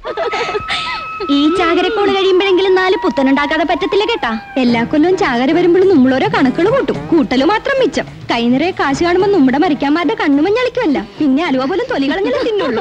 ഈ ചാകരക്കോട് കഴിയുമ്പോഴെങ്കിലും നാല് പുത്തനുണ്ടാക്കാതെ പറ്റത്തില്ല കേട്ടാ എല്ലാ കൊല്ലവും ചാകര വരുമ്പോഴും നമ്മളോരോ കണക്കുകൾ കൂട്ടും കൂട്ടല് മാത്രം മിച്ചം കൈ നിറയെ കാശ് കാണുമ്പോ നമ്മുടെ മരിക്കാന്മാരുടെ കണ്ണുമഞ്ഞളിക്കുമല്ല പിന്നെ അലുവ പോലും തൊലി കളഞ്ഞല്ലേ തിന്നുള്ളൂ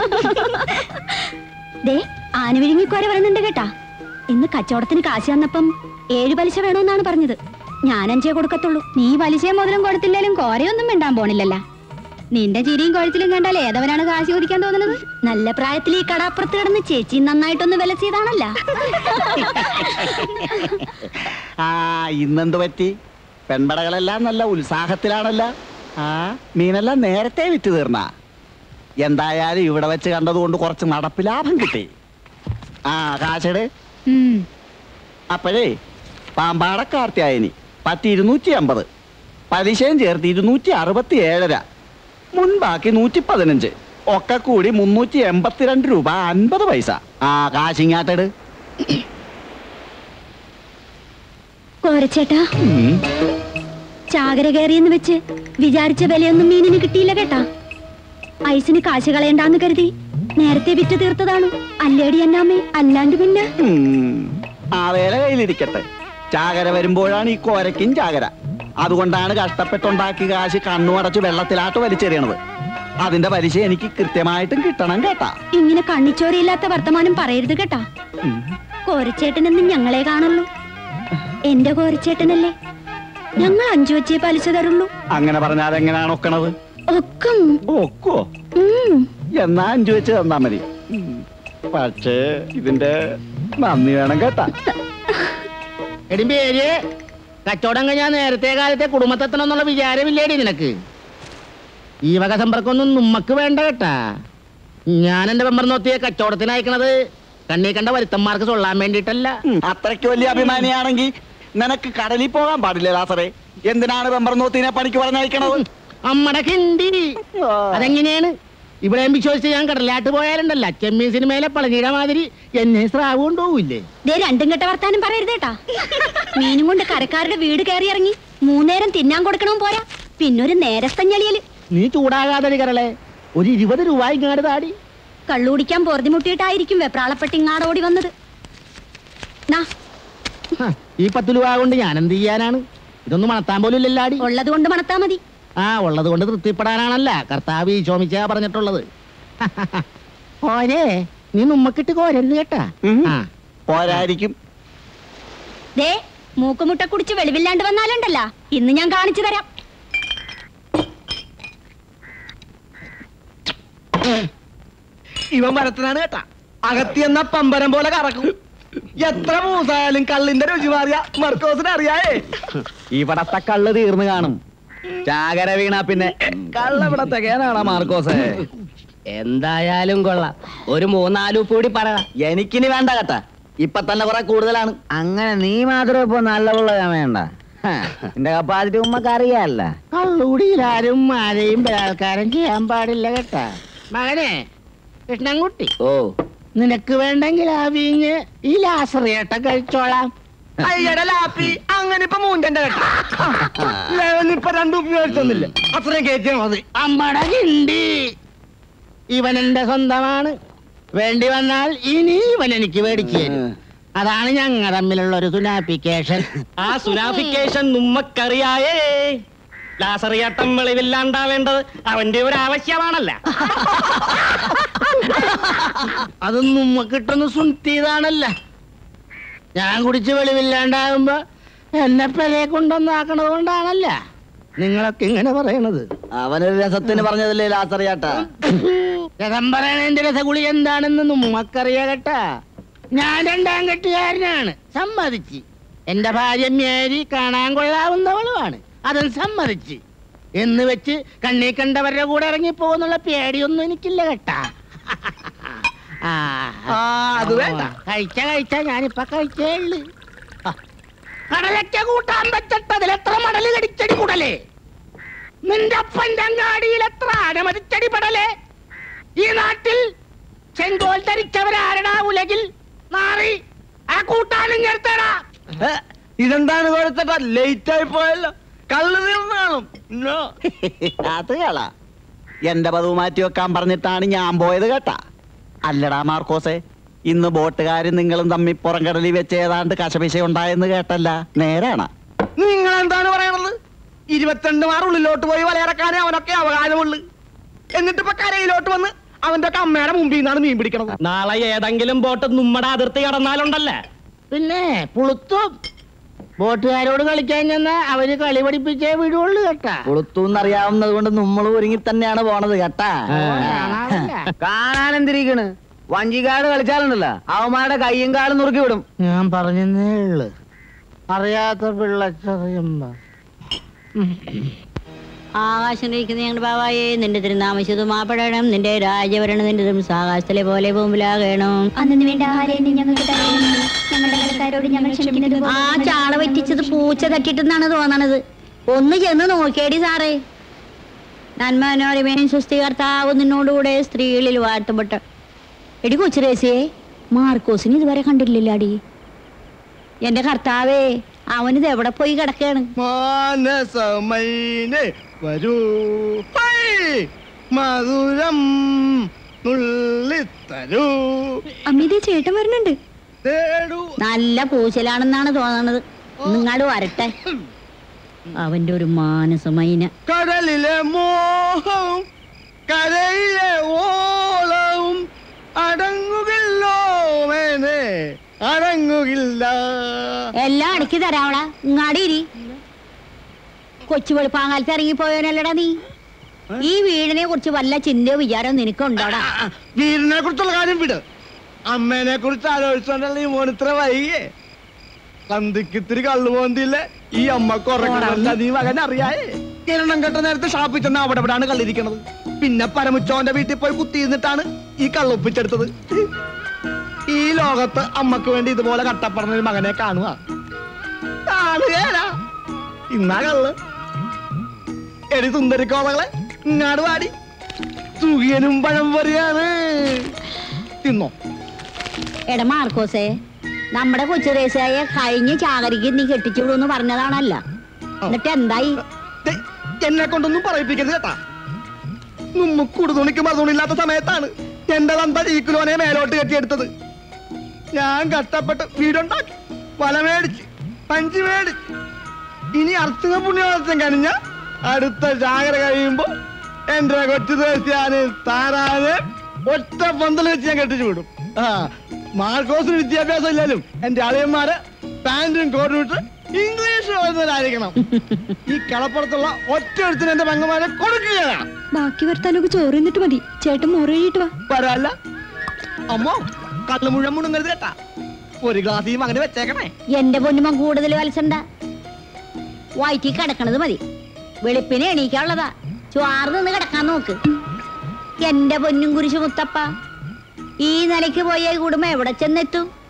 ദേ ആന വിഴുങ്ങിക്കോര പറയുന്നുണ്ട് കേട്ടാ ഇന്ന് കച്ചവടത്തിന് കാശ് തന്നപ്പം ഏഴ് പലിശ വേണമെന്നാണ് പറഞ്ഞത് ഞാൻ അഞ്ചേ കൊടുക്കത്തുള്ളൂ നീ പലിശയും മുതലും കൊടുത്തില്ലേലും കോരയൊന്നും മിണ്ടാൻ പോണില്ലല്ല നിന്റെ ചിരിയും കുഴച്ചിലും കണ്ടാൽ ഏതവനാണ് കാശ് ചോദിക്കാൻ തോന്നുന്നത് നല്ല പ്രായത്തിൽ ഈ കടാപ്പുറത്ത് കിടന്ന് ചേച്ചി നന്നായിട്ടൊന്ന് വില ചെയ്താണല്ല ആ ഇന്നെന്ത് പറ്റി പെൺപടകളെല്ലാം നല്ല ഉത്സാഹത്തിലാണല്ലോ ആ മീനെല്ലാം നേരത്തെ വിറ്റ് തീർന്ന എന്തായാലും ഇവിടെ വെച്ച് കണ്ടതുകൊണ്ട് കുറച്ച് നടപ്പ് ലാഭം കിട്ടി ആ കാശട് അപ്പോഴേ പാമ്പാട കാർത്തിയായനി പത്ത് ഇരുന്നൂറ്റി അമ്പത് പലിശയും ചേർത്ത് ഇരുന്നൂറ്റി അറുപത്തി ഏഴര മുൻബാക്കി നൂറ്റി പതിനഞ്ച് ഒക്കെ കൂടി മുന്നൂറ്റി എൺപത്തിരണ്ട് രൂപ അൻപത് പൈസ ആ കാശിങ്ങാട്ടട് കോരച്ചേട്ടാ ഉം. ചാകര കയറിയെന്ന് വെച്ച് വിചാരിച്ച വിലയൊന്നും മീനിന് കിട്ടിയില്ല കേട്ടാ ഐസിന് കാശ് കളയണ്ടാന്ന് കരുതി നേരത്തെ വിറ്റ് തീർത്തതാണ് അല്ലേടി എന്നാമേ അല്ലാണ്ട് പിന്നെ ഉം. ആ വേല കയ്യിലിരിക്കട്ടെ ചാകര വരുമ്പോഴാണ് ഈ കോരയ്ക്കും ചാകര അതുകൊണ്ടാണ് കഷ്ടപ്പെട്ടുണ്ടാക്കി കാശ് കണ്ണുമടച്ച് വെള്ളത്തിലാട്ട് വലിച്ചെറിയണത് അതിന്റെ പലിശ എനിക്ക് കൃത്യമായിട്ടും കിട്ടണം കേട്ടാ ഇങ്ങനെ കണ്ണിച്ചോരയില്ലാത്ത വർത്തമാനം പറയരുത് കേട്ടാ ഉം. കോരച്ചേട്ടനെന്ന് ഞങ്ങളെ കാണുള്ളൂ എന്റെ കോരച്ചേട്ടനല്ലേ ഞങ്ങൾ അഞ്ചു വെച്ചേ പലിശ തരുള്ളൂ അങ്ങനെ പറഞ്ഞാൽ എങ്ങനെയാണ് ഒക്കണത് ഒക്കും ഒക്കോ ഉം. എന്നാ അഞ്ചു വെച്ച് തന്നാ മതി ഉം. പക്ഷേ ഇതിന്റെ നന്ദി വേണം കേട്ടാ എടി പേര് കച്ചവടം കഴിഞ്ഞാൽ നേരത്തെ കാലത്തെ കുടുംബത്തെത്തണമെന്നുള്ള വിചാരമില്ലേടി നിനക്ക് ഈ വക സമ്പർക്കമൊന്നും നമ്മക്ക് വേണ്ട കേട്ടാ ഞാൻ എന്റെ മെമ്പർ നോത്തിയെ കച്ചവടത്തിന് അയക്കണത് കണ്ണീ കണ്ട വരുത്തന്മാർക്ക് ചൊല്ലാൻ വേണ്ടിയിട്ടല്ല ഉം. അത്രയ്ക്ക് വലിയ അഭിമാനിയാണെങ്കിൽ നിനക്ക് കടലിൽ പോകാൻ പാടില്ല ലാസറേ എന്തിനാണ് വെമ്പർനോത്തിനെ പണിക്ക് പറഞ്ഞയക്കണത് അമ്മടെ ഹിന്ദി അതെങ്ങനെയാണ് ഇവിടെയും വിശ്വസിച്ച് ഞാൻ കടലാട്ട് പോയാലുണ്ടല്ല ചെമ്മീൻ സിനിമയിലെ പളനിയുടെ മാതിരി എന്നെ സ്രാവ് കൊണ്ടുപോകില്ലേ ദേ രണ്ടും കെട്ട വർത്താനം പറയരുത് കേട്ടാ മീനും കൊണ്ട് കരക്കാരുടെ വീട് കയറി ഇറങ്ങി മൂന്നേരം തിന്നാൻ കൊടുക്കണം പോരാ പിന്നൊരു നേരത്തഞ്ഞളിയല് നീ ചൂടാകാതെ കരളെ ഒരു ഇരുപത് രൂപ ഇങ്ങാട് താടി കള്ളുകുടിക്കാൻ പൊറുതിമുട്ടിയിട്ടായിരിക്കും വെപ്രാളപ്പെട്ട് ഇങ്ങാടോടി വന്നത് നാ ഹ, ഈ പത്ത് രൂപ കൊണ്ട് ഞാൻ എന്ത് ചെയ്യാനാണ് ഇതൊന്നും മണത്താൻ പോലും ഇല്ലല്ലാടി ഉള്ളത് കൊണ്ട് മണത്താ മതി ആ ഉള്ളത് കൊണ്ട് തൃപ്തിപ്പെടാനാണല്ല കർത്താവ് ഈ ചോമിച്ച പറഞ്ഞിട്ടുള്ളത് കോരേ നീ നമ്മക്കിട്ട് കോരരുത് കേട്ടാ ഉം. ആ പോരായിരിക്കും ദേ മൂക്കുമുട്ട കുടിച്ച് വെളിവില്ലാണ്ട് വന്നാലുണ്ടല്ല ഇന്ന് ഞാൻ കാണിച്ചു തരാം ഇവൻ മരത്തിനാണ് കേട്ടാ അകത്തി എന്ന പമ്പരം പോലെ കറക്കും എത്ര മൂസായാലും കള്ളിന്റെ രുചി മാറിയ മർക്കോസിന് അറിയായേ ഇവിടത്തെ കള്ള് തീർന്നു കാണും ചാകര വീണ പിന്നെ കള്ള ഇവിടെ തികയാനാണോ മാർക്കോസേ എന്തായാലും കൊള്ളാം ഒരു മൂന്നാലു കൂടി പറ എനിക്കിനി വേണ്ട കേട്ടാ ഇപ്പൊ തന്നെ കുറെ കൂടുതലാണ് അങ്ങനെ നീ മാത്രം ഇപ്പൊ നല്ലവുള്ള വേണ്ട എന്റെ കപ്പാസിറ്റി ഉമ്മക്ക് അറിയാല്ല കള്ളുകൂടിയിൽ ആരും ആരെയും ബലാത്കാരം ചെയ്യാൻ പാടില്ല കേട്ടാ മകനെ കൃഷ്ണൻകുട്ടി ഓ നിനക്ക് വേണ്ടെങ്കിൽ ആ വീഞ്ഞ് ഈ ലാസറിയേട്ട കഴിച്ചോളാം അയ്യടെ ലാപ്പി അങ്ങനെ ഇപ്പൊ മൂഞ്ചന്റെ കേട്ടാ ഇപ്പൊ രണ്ടു ഉപയോഗിച്ചൊന്നില്ല അത്രയും കയറ്റിയാ മതി അമ്മട കിണ്ടി ഇവൻ എന്റെ സ്വന്തമാണ് വേണ്ടി വന്നാൽ ഇനി ഇവൻ എനിക്ക് മേടിച്ചു തരും അതാണ് ഞങ്ങൾ തമ്മിലുള്ള ഒരു സുനാപ്പിക്കേഷൻ ആ സുനാഫിക്കേഷൻ നമ്മക്കറിയായേ ലാസറിയാട്ടം വെളിവില്ലാണ്ടാവേണ്ടത് അവന്റെ ഒരു ആവശ്യമാണല്ല അത് നമ്മക്കിട്ടൊന്ന് സുൻത്തിയതാണല്ല ഞാൻ കുടിച്ച് വെളിവില്ലാണ്ടാകുമ്പോ എന്നെ പെരയെ കൊണ്ടൊന്നാക്കണത് കൊണ്ടാണല്ല നിങ്ങളൊക്കെ ഇങ്ങനെ പറയണത് അവനൊരു രസത്തിന് പറഞ്ഞതല്ലേ ലാസറിയാട്ടാ രസം പറയണതിന്റെ രസഗുളി എന്താണെന്ന് നമ്മക്കറിയാ കേട്ടാ ഞാൻ രണ്ടാം കെട്ടുകാരനാണ് സമ്മതിച്ച് എന്റെ ഭാര്യ മേരി കാണാൻ കൊള്ളാവുന്നവളുമാണ് അതും സമ്മതിച്ച് എന്ന് വെച്ച് കണ്ണീ കണ്ടവരുടെ കൂടെ ഇറങ്ങി പോകുന്നുള്ള പേടിയൊന്നും എനിക്കില്ല കേട്ടാ ആ ആ, അത് വേണ്ട. കഴിച്ച കഴിച്ച ഞാനിപ്പൊ കഴിച്ചേ ഉള്ളു ആ. കടലറ്റ കൂട്ടാൻ വെച്ചിട്ടതിൽ എത്ര മടല് കടിച്ചടി കൂടലേ നിന്റെ അപ്പന്റെ അങ്ങാടിയിൽ എത്ര ആനമതിച്ചടി പടലേ ഈ നാട്ടിൽ ചെങ്കോൽ ധരിച്ചവരാരടാ ഉലകിൽ മാറി ആ കൂട്ടാനും ചേർത്തടാ ഏ, ഇതെന്താണ് കൊടുത്തിട്ടാ ലേറ്റ് ആയി പോയല്ലോ കള്ള് തീർന്നു കാണും No. അത് കള എന്റെ പതിവ് മാറ്റി വെക്കാൻ പറഞ്ഞിട്ടാണ് ഞാൻ പോയത് കേട്ടാ അല്ലടാ മാർക്കോസേ ഇന്ന് ബോട്ടുകാരും നിങ്ങളും തമ്മിൽ പുറംകടലിൽ വെച്ച് ഏതാണ്ട് കശപിശ ഉണ്ടായെന്ന് കേട്ടല്ല നേരാണ് നിങ്ങൾ എന്താണ് പറയണത് ഇരുപത്തിരണ്ട് മാർ ഉള്ളിലോട്ട് പോയി വലയിറക്കാനേ അവനൊക്കെ അവകാശമുള്ളു എന്നിട്ട് ഇപ്പൊ കരയിലോട്ട് വന്ന് അവന്റെ ഒക്കെ അമ്മയുടെ മുമ്പിൽ നിന്നാണ് മീൻ പിടിക്കണത് നാളെ ഏതെങ്കിലും ബോട്ട് നമ്മുടെ അതിർത്തി കടന്നാലുണ്ടല്ലേ പിന്നെ പുളുത്തും ബോട്ടുകാരോട് കളിക്കാൻ ചെന്നാ അവര് കളി പഠിപ്പിച്ചേ വിടുള്ളൂ കേട്ടാ കൊളുത്തൂന്നറിയാവുന്നത് കൊണ്ട് നമ്മൾ ഒരുങ്ങി തന്നെയാണ് പോണത് കേട്ടാ കാണാനില്ല. കാണാൻ എന്തിരിക്കണ് വഞ്ചിക്കാട് കളിച്ചാലുണ്ടല്ലോ അവന്മാരുടെ കയ്യും കാലും നുറുക്കി വിടും ഞാൻ പറഞ്ഞേ ഉള്ളു അറിയാത്ത പിള്ളച്ചറിയുമ്പോ ആകാശത്തിരിക്കുന്ന ഞങ്ങളുടെ ബാവായേ നിന്റെ തിരുനാമശുദ്ധമാപ്പെടണം നിന്റെ രാജഭരണം നിന്റെ ആകാശത്തിലെ പോലെ ഭൂമിലാകണം അന്നു വേണ്ട ആഹാരം ഞങ്ങൾക്ക് തരണമേ ഞങ്ങളുടെ കടക്കാരോട് ഞങ്ങൾ ക്ഷമിക്കുന്നത് പോലെ ആ ചാള പറ്റിച്ചത് പൂച്ച തട്ടിട്ടെന്നാണ് തോന്നണത് ഒന്ന് ചെന്ന് നോക്കിയേടി സാറേ നന്മനോരമേനും സൃഷ്ടികർത്താവ് നിന്നോടുകൂടെ സ്ത്രീകളിൽ വാഴ്ത്തപ്പെട്ട എടി കൊച്ചുരേസിയെ മാർക്കോസിന് ഇതുവരെ കണ്ടിട്ടില്ലാടി എന്റെ കർത്താവേ അവനിത് എവിടെ പോയി കിടക്കാണ് മാനസമൈനെ വരൂ ഹൈ! മധുരം നുള്ളിത്തരൂ അമ്മിതേ ചേട്ടൻ വരുന്നുണ്ട് തേടൂ നല്ല പൂച്ചലാണെന്നാണ് തോന്നണത് നിങ്ങാട് വരട്ടെ അവന്റെ ഒരു മാനസമൈന കടലിലെ മോഹവും കരയിലെ ഓളവും അടങ്ങുകില്ലോ മേനെ അടങ്ങുകില്ല എല്ലാം അടക്കി തരാവളാ ഇങ്ങാടി ഇരി കൊച്ചു വെളുപ്പാങ്കാലത്ത് ഇറങ്ങിപ്പോയവനല്ലടാ നീ ഈ വീടിനെ കുറിച്ച് വല്ല ചിന്തയോ വിചാരവും നിനക്കുണ്ടോടാ വീടിനെ കുറിച്ചുള്ള കാര്യം വിട് അമ്മേനെ കുറിച്ച് ആലോചിച്ചോണ്ടല്ലേ ഈ മോനിത്ര വൈകിയേ സന്ധിക്കിത്തിരി കള്ളു പോന്തില്ലേ ഈ അമ്മക്ക് ഉറങ്ങണല്ല നീ മകൻ അറിയായേ കിരണം കെട്ട നേരത്തെ ഷാപ്പിൽ ചെന്ന് അവിടെ ഇവിടാണ് കള്ളിരിക്കണത് പിന്നെ പരമുച്ചോന്റെ വീട്ടിൽ പോയി കുത്തിയിരുന്നിട്ടാണ് ഈ കള്ളൊപ്പിച്ചെടുത്തത് ഈ ലോകത്ത് അമ്മക്ക് വേണ്ടി ഇതുപോലെ കട്ടപ്പറഞ്ഞ ഒരു മകനെ കാണുക കാണുകയല്ല ഇന്നാ കള്ള് എടി സുന്ദരിക്കോളകളെ ഇങ്ങാട് വാടി സുഖിയനും പഴം പറയാണ് തിന്നോ എടാ മാർക്കോസേ നമ്മുടെ കൊച്ചു റേസായ കഴിഞ്ഞ ചാകരിക്ക് നീ കെട്ടിച്ചുവിടുന്ന് പറഞ്ഞതാണല്ല എന്നിട്ട് എന്തായി ദേ, എന്നെ കൊണ്ടൊന്നും പറയിപ്പിക്കരുത് കേട്ടാ നമ്മ കുടുതുണിക്ക് മറുതുണില്ലാത്ത സമയത്താണ് എന്റെ തന്ത ഈ കിലോനെ മേലോട്ട് കെട്ടിയെടുത്തത് ഞാൻ കഷ്ടപ്പെട്ട് വീടുണ്ടാക്കി വല മേടിച്ച് പഞ്ച് മേടിച്ച് ഇനി അർച്ചന പുണ്യവാസം കഴിഞ്ഞ അടുത്ത ജാഗര കഴിയുമ്പോ എന്റെ കൊച്ചു ദേശിയാന് താരാന് ഒറ്റ പന്തൽ വെച്ച് ഞാൻ കെട്ടിച്ചു വിടും ആ മാർക്കോസിന് വിദ്യാഭ്യാസം ഇല്ലാലും എന്റെ അളിയന്മാര് പാന്റും കോട്ടും ഇട്ട് ഇംഗ്ലീഷ് എഴുതുന്നവരായിരിക്കണം ഈ കളപ്പുറത്തുള്ള ഒറ്റ ഒരുത്തിന് എന്റെ പെങ്ങന്മാരെ കൊടുക്കുകയാണ് ബാക്കി വർത്താനൊക്കെ ചോറ് എന്നിട്ട് മതി ചേട്ടൻ മുറയിട്ട് വാ വരാല്ല അമ്മോ കള്ളു മുഴുവൻ മുണുങ്ങരുത് കേട്ടാ ഒരു ഗ്ലാസ് ഈ മകന് വെച്ചേക്കണേ എന്റെ പൊന്നുമ കൂടുതൽ വലസണ്ട വയറ്റി കിടക്കണത് മതി വെളുപ്പിനെ എണീക്കാനുള്ളതാ ചുവാറ് നിന്ന് കിടക്കാൻ നോക്ക് എന്റെ പൊന്നും കുരിശു മുത്തപ്പ ഈ നിലയ്ക്ക് പോയ ഈ കുടുംബം എവിടെ ചെന്നെത്തും